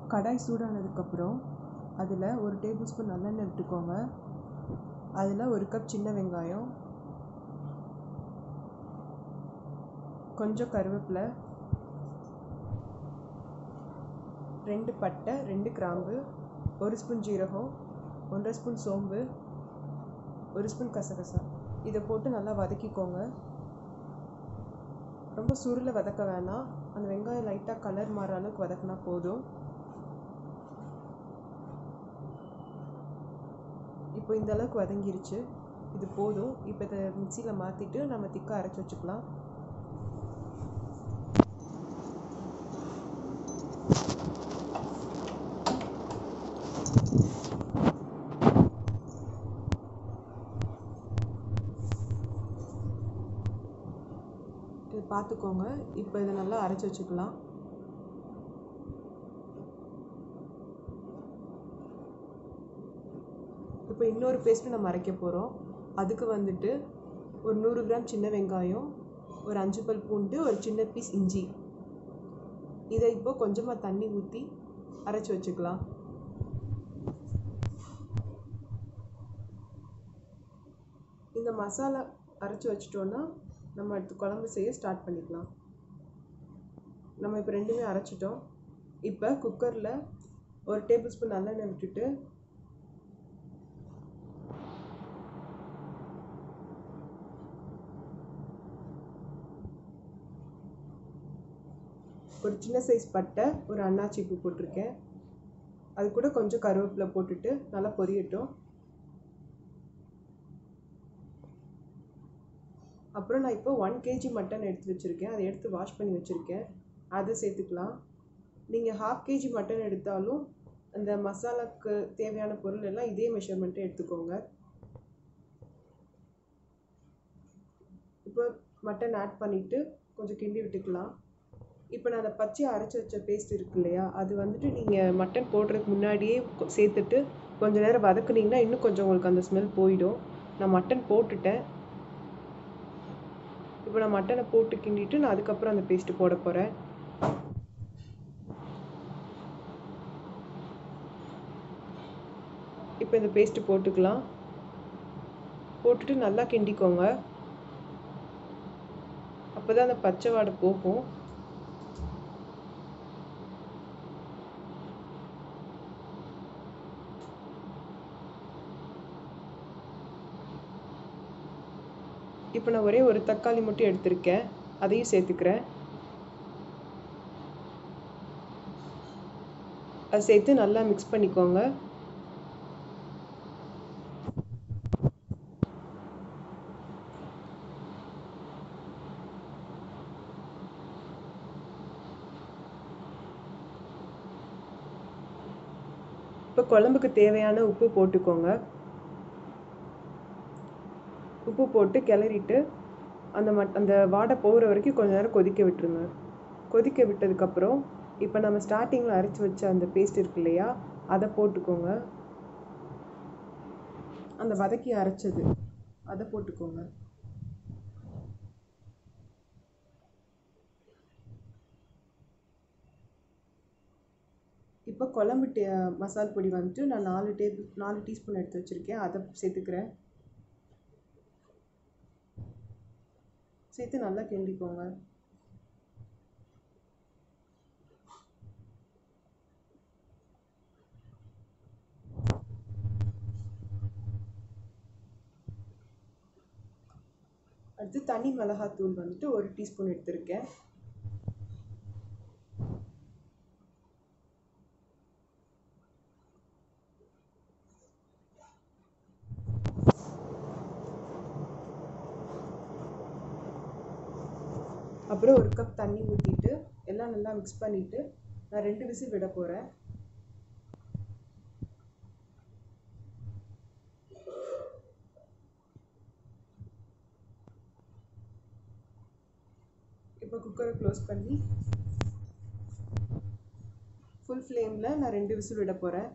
கடாய் சூடானதுக்கப்புறம் அதில் ஒரு டேபிள் ஸ்பூன் நல்லெண்ணெய் விட்டுக்கோங்க அதில் ஒரு கப் சின்ன வெங்காயம் கொஞ்சம் கருவேப்பிலை ரெண்டு பட்டை ரெண்டு கிராம்பு ஒரு ஸ்பூன் ஜீரகம் ஒன்றரை ஸ்பூன் சோம்பு ஒரு ஸ்பூன் கசகசா இதை போட்டு நல்லா வதக்கிக்கோங்க ரொம்ப சுருளை வதக்க வேணாம் அந்த வெங்காயம் லைட்டாக கலர் மாற அளவுக்கு வதக்கினா போதும் இப்போ இந்த அளவுக்கு வதங்கிருச்சு இது போதும் இப்போ இதை மிக்சியில் மாற்றிட்டு நம்ம திக்காக அரைச்சி வச்சுக்கலாம் இது பார்த்துக்கோங்க இப்போ இதை நல்லா அரைச்சி வச்சுக்கலாம் இப்போ இன்னொரு பேஸ்ட்டு நம்ம அரைக்க போகிறோம் அதுக்கு வந்துட்டு ஒரு நூறு கிராம் சின்ன வெங்காயம் ஒரு அஞ்சு பல் பூண்டு ஒரு சின்ன பீஸ் இஞ்சி இதை இப்போ கொஞ்சமாக தண்ணி ஊற்றி அரைச்சி வச்சுக்கலாம் இந்த மசாலா அரைச்சி வச்சிட்டோன்னா நம்ம அடுத்து குழம்பு செய்ய ஸ்டார்ட் பண்ணிக்கலாம் நம்ம இப்போ ரெண்டுமே அரைச்சிட்டோம் இப்போ குக்கரில் ஒரு டேபிள் ஸ்பூன் நல்லெண்ணெய் விட்டுட்டு ஒரு சின்ன சைஸ் பட்டை ஒரு அன்னாச்சி பூ போட்டிருக்கேன் அது கூட கொஞ்சம் கருவேப்பிலை போட்டுட்டு நல்லா பொரியட்டும் அப்புறம் நான் இப்போ ஒன் கேஜி மட்டன் எடுத்து வச்சுருக்கேன் அதை எடுத்து வாஷ் பண்ணி வச்சுருக்கேன் அதை சேர்த்துக்கலாம் நீங்கள் ஹாஃப் கேஜி மட்டன் எடுத்தாலும் அந்த மசாலாக்கு தேவையான பொருள் எல்லாம் இதே மெஷர்மெண்ட்டை எடுத்துக்கோங்க இப்போ மட்டன் ஆட் பண்ணிவிட்டு கொஞ்சம் கிண்டி விட்டுக்கலாம் இப்போ நான் அந்த பச்சையை அரைச்சி வச்ச பேஸ்ட் இருக்கு இல்லையா அது வந்துட்டு நீங்கள் மட்டன் போடுறதுக்கு முன்னாடியே சேர்த்துட்டு கொஞ்சம் நேரம் வதக்குனீங்கன்னா இன்னும் கொஞ்சம் உங்களுக்கு அந்த ஸ்மெல் போயிடும் நான் மட்டன் போட்டுட்டேன் இப்போ நான் மட்டனை போட்டு கிண்டிட்டு நான் அதுக்கப்புறம் அந்த பேஸ்ட்டு போட போகிறேன் இப்போ இந்த பேஸ்ட்டு போட்டுக்கலாம் போட்டுட்டு நல்லா கிண்டிக்கோங்க அப்போ தான் அந்த பச்சை வாடை போகும் இப்போ நான் ஒரே ஒரு தக்காளி மட்டும் எடுத்திருக்கேன் அதையும் சேர்த்துக்கிறேன் அதை சேர்த்து நல்லா மிக்ஸ் பண்ணிக்கோங்க இப்போ குழம்புக்கு தேவையான உப்பு போட்டுக்கோங்க உப்பு போட்டு கிளறிட்டு அந்த மட் அந்த வாடை போகிற வரைக்கும் கொஞ்ச நேரம் கொதிக்க விட்டுருங்க கொதிக்க விட்டதுக்கப்புறம் இப்போ நம்ம ஸ்டார்டிங்கில் அரைச்சி வச்ச அந்த பேஸ்ட் இருக்கு இல்லையா அதை போட்டுக்கோங்க அந்த வதக்கி அரைச்சது அதை போட்டுக்கோங்க இப்போ குழம்பு டே மசால் பொடி வந்துட்டு நான் நாலு டேபிள் நாலு டீஸ்பூன் எடுத்து வச்சுருக்கேன் அதை சேர்த்துக்கிறேன் சேர்த்து நல்லா கிண்டிக்கோங்க அடுத்து தனி மிளகாத்தூள் வந்துட்டு ஒரு டீஸ்பூன் எடுத்திருக்கேன் அப்புறம் ஒரு கப் தண்ணி ஊற்றிட்டு எல்லாம் நல்லா மிக்ஸ் பண்ணிவிட்டு நான் ரெண்டு விசில் விட போகிறேன் இப்போ குக்கரை க்ளோஸ் பண்ணி ஃபுல் ஃப்ளேமில் நான் ரெண்டு விசில் விட போகிறேன்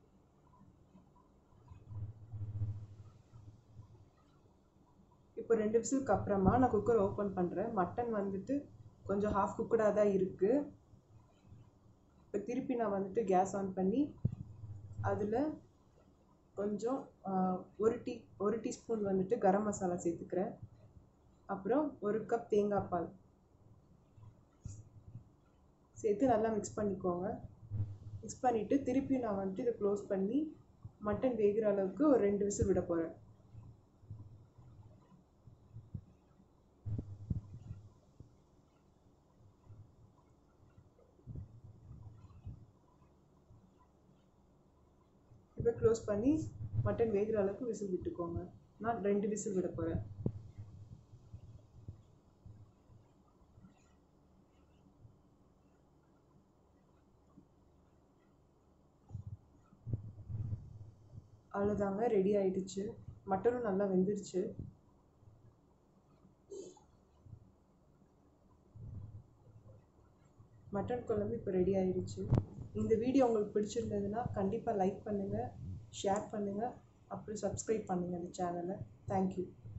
இப்போ ரெண்டு ரெண்டு விசிலுக்கு அப்புறமா நான் குக்கர் ஓப்பன் பண்ணுறேன் மட்டன் வந்துட்டு கொஞ்சம் ஹாஃப் குக்கடாக தான் இருக்குது இப்போ திருப்பி நான் வந்துட்டு கேஸ் ஆன் பண்ணி அதில் கொஞ்சம் ஒரு டீ ஒரு டீஸ்பூன் வந்துட்டு கரம் மசாலா சேர்த்துக்கிறேன் அப்புறம் ஒரு கப் தேங்காய் பால் சேர்த்து நல்லா மிக்ஸ் பண்ணிக்கோங்க மிக்ஸ் பண்ணிவிட்டு திருப்பி நான் வந்துட்டு இதை க்ளோஸ் பண்ணி மட்டன் வேகிற அளவுக்கு ஒரு ரெண்டு விசில் விட போகிறேன் இப்போ க்ளோஸ் பண்ணி மட்டன் வேகிற அளவுக்கு விசில் விட்டுக்கோங்க நான் ரெண்டு விசில் விட போகிறேன் அவ்வளோதாங்க ரெடி ஆயிடுச்சு மட்டனும் நல்லா வெந்துருச்சு மட்டன் குழம்பு இப்போ ரெடி ஆயிடுச்சு இந்த வீடியோ உங்களுக்கு பிடிச்சிருந்ததுன்னா கண்டிப்பாக லைக் பண்ணுங்கள் ஷேர் பண்ணுங்கள் அப்புறம் சப்ஸ்கிரைப் பண்ணுங்கள் இந்த சேனலை தேங்க்யூ